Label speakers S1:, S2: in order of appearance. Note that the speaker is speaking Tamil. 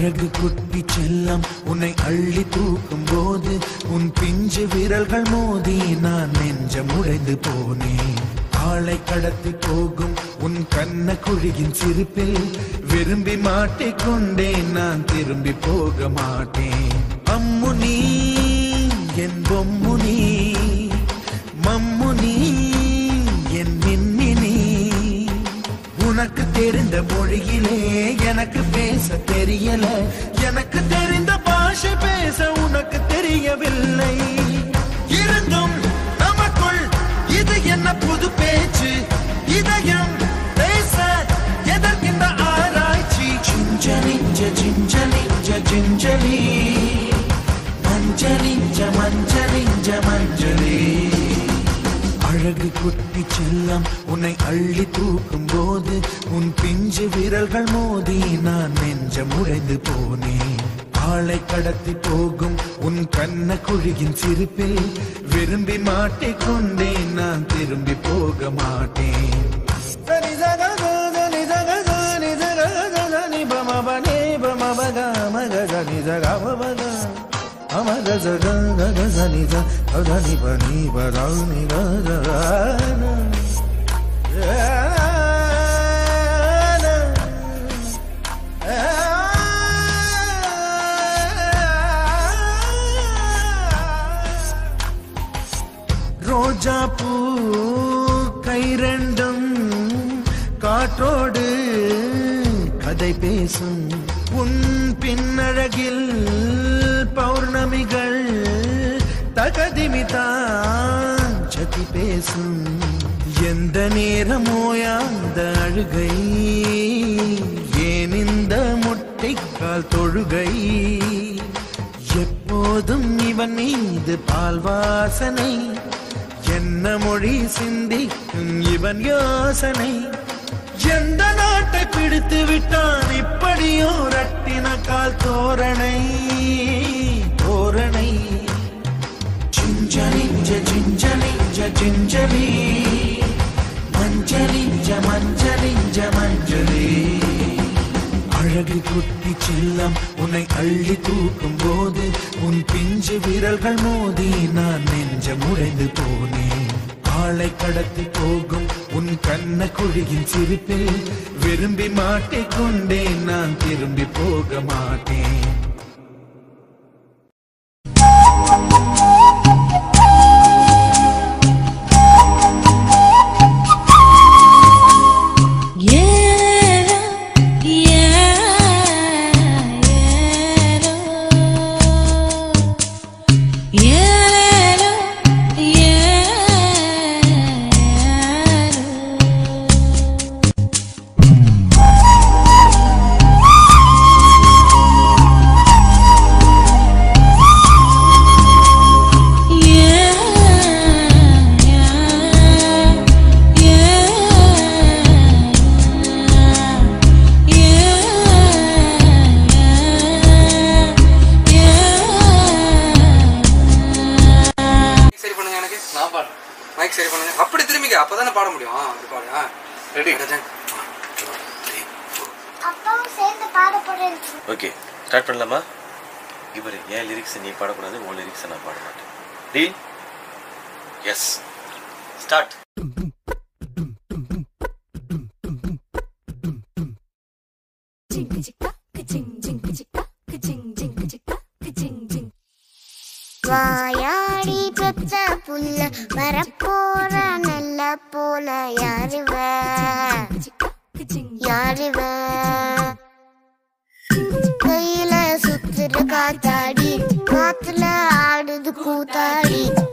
S1: அழகு குட்டி செல்லம் உன்னை அள்ளி தூக்கும் போது உன் பிஞ்சு விரல்கள் மோதி நான் நெஞ்சம் உடைந்து போனேன் ஆளை கடத்தி போகும் உன் கண்ண குழியின் சிரிப்பில் விரும்பி மாட்டிக்கொண்டேன் நான் திரும்பி போக மாட்டேன் அம்மு நீ என் பொம்மு நீ மம்மு நீ என் மின்மினி உனக்கு தெரிந்த மொழியிலே எனக்கு பேச தெரியல எனக்கு தெரிந்த பாஷை பேச உனக்கு தெரியவில்லை இருந்தும் நமக்குள் இது என்ன புது பேச்சு இதயம் பேச எதற்கின்ற ஆராய்ச்சி சிஞ்சலிஞ்ச சிஞ்சலிஞ்ச சிஞ்சலி மஞ்சளிஞ்ச மஞ்சளிஞ்ச மஞ்சளி அழகு குட்டி செல்லம் உன்னை அள்ளி தூக்கும் போது உன் பிஞ்சு விரல்கள் மோதி நான் நெஞ்சம் உடைந்து போனேன் ஆளை கடத்தி போகும் உன் கண்ண குழியின் சிரிப்பில் விரும்பி மாட்டிக்கொண்டேன் நான் திரும்பி போக மாட்டேன் ரோஜா பூ கை ரெண்டும் காற்றோடு கதை பேசும் உன் பின்னழகில் பௌர்ணமிகள் தகதிமிதான் சதி பேசும் எந்த நேரமோயாந்த அழுகை ஏன் இந்த முட்டைக்கால் தொழுகை எப்போதும் இவன் மீது பால் வாசனை என்ன மொழி சிந்திக்கும் இவன் யோசனை எந்த நாட்டை பிடித்து விட்டான் இப்படியோ ரட்டின கால் தோரணை தோரணை சிஞ்சலிஞ்ச சிஞ்சலிஞ்ச சிஞ்சலி மஞ்சளிஞ்ச மஞ்சளிஞ்ச மஞ்சளி அழகு குட்டி செல்லம் உன்னை அள்ளி தூக்கும் போது உன் பிஞ்சு விரல்கள் மோதி நான் நெஞ்சம் உடைந்து போனேன் ஆளை கடத்தி போகும் உன் கண்ண குழியின் சிரிப்பில் விரும்பி மாட்டிக்கொண்டேன் நான் திரும்பி போக மாட்டேன்
S2: ஏலோ ஏலோ ஏலோ
S3: சரி பண்ணுங்க எனக்கு நான் பாடுறேன் மைக் சரி பண்ணுங்க அப்படி திரும்பிக்க அப்பதானே பாட முடியும் ஆ, அப்படி பாடு ஆ ரெடி
S4: அப்பாவும் சேர்ந்து பாட போறேன்
S5: ஓகே ஸ்டார்ட் பண்ணலாமா இவர் என் லிரிக்ஸ் நீ பாடக்கூடாது உன் லிரிக்ஸ் நான் பாட மாட்டேன் டீல் எஸ் ஸ்டார்ட்
S4: வாயாடி பெத்த புல்ல வரப்போற நல்ல போல யாருவ யாருவ கையில சுத்துற காத்தாடி காத்துல ஆடுது கூத்தாடி